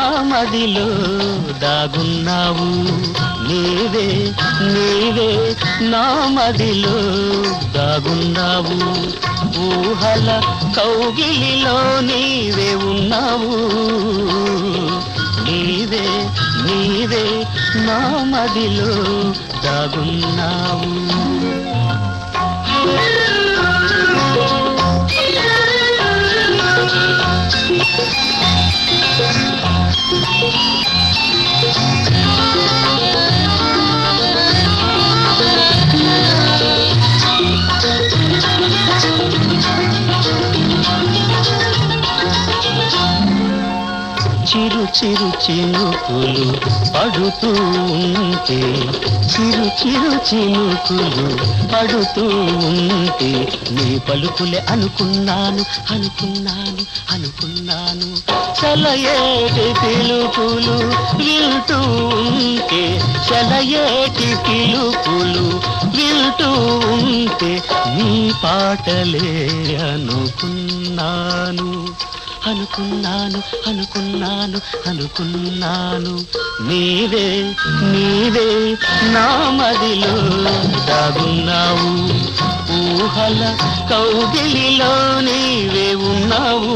మదిలో దాగున్నావు నీవే నీవే నా మదిలో దాగున్నావు ఊహల కౌగిలిలో నీవే ఉన్నావు నీవే నీవే నా మదిలో దాగున్నావు చిరు చిరు చినుకులు పడుతూ ఉంటే చిరు చిరు చినుకులు పడుతూ ఉంటే నీ పలుకులే అనుకున్నాను అనుకున్నాను అనుకున్నాను చలయేటి పిలుపులు వింటూ ఉంటే చలయేటి పిలుపులు వింటూ ఉంటే నీ పాటలే అనుకున్నాను అనుకున్నాను అనుకున్నాను అనుకున్నాను నీవే నీవే నా మదిలో దాగున్నావు ఊహల కౌగిలిలో నీవే ఉన్నావు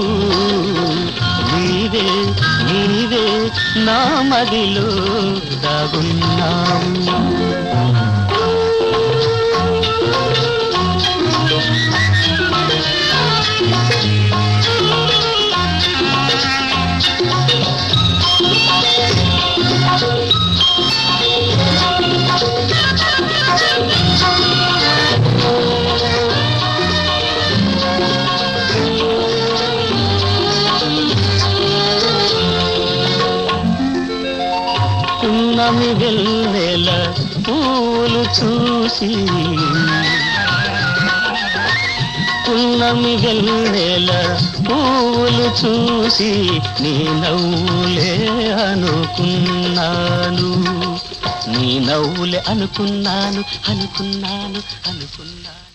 నీవే నీవే నా మదిలో దాగున్నావు పున్నమి వెన్నెల పూలు చూసి పున్నమి వెన్నెల పూలు చూసి నీ నవ్వులే అనుకున్నాను నీ నవ్వులే అనుకున్నాను అనుకున్నాను అనుకున్నాను